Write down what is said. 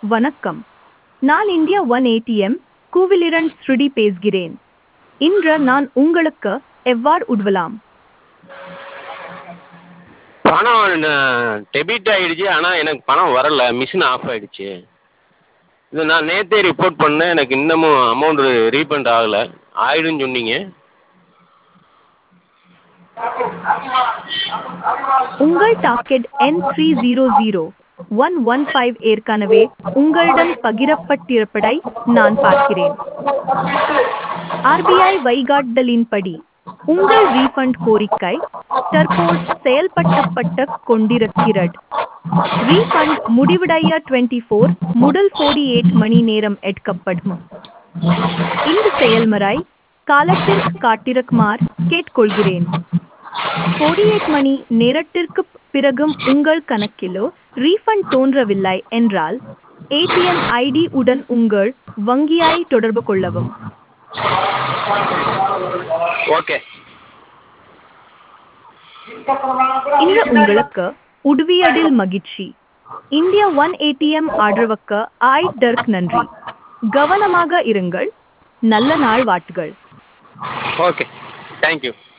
வணக்கம் நான் India one ATM கூவிலிரன் ஸ்ருடி பேசுகிறேன் இன்று நான் உங்களுக்கு எவ்வாறு உதவலாம் பணம் டெபிட் ஆகிடுச்சு ஆனால் எனக்கு பணம் வரல மிஷின் ஆஃப் ஆகிடுச்சு இது நான் நேற்றே ரிப்போர்ட் பண்ணேன் எனக்கு இன்னமும் அமௌண்ட்டு ரீஃபண்ட் ஆகலை ஆகிடும்னு சொன்னீங்க உங்கள் டாக்கெட் என் three zero zero one one five ஏற்கனவே உங்களுடன் பகிரப்பட்டிருப்பதை நான் பார்க்கிறேன் ஆர்பிஐ வழிகாட்டுதலின்படி உங்கள் ரீஃபண்ட் கோரிக்கை தற்போது செயல்படுத்தப்பட்டு கொண்டிருக்கிறது ரீஃபண்ட் முடிவடைய டுவெண்ட்டி ஃபோர் முதல் ஃபோர்டி எயிட் மணி நேரம் எடுக்கப்படும் இந்த செயல்முறை காலத்திற்கு காட்டிருக்குமாறு கேட்டுக்கொள்கிறேன் ஃபோர்டி எயிட் மணி நேரத்திற்கு பிறகும் உங்கள் கணக்கிலோ ரீஃபண்ட் தோன்றவில்லை என்றால் ஏடிஎம் ஐடி உடன் உங்கள் வங்கியை தொடர்பு கொள்ளவும் ஓகே இன்று உங்களுக்கு உதவியதில் மகிழ்ச்சி இந்தியா ஒன் ஏடிஎம் ஆதரவுக்கு ஆய்தற்கு நன்றி கவனமாக இருங்கள் நல்ல நாள் வாட்டுகள் ஓகே தேங்க்யூ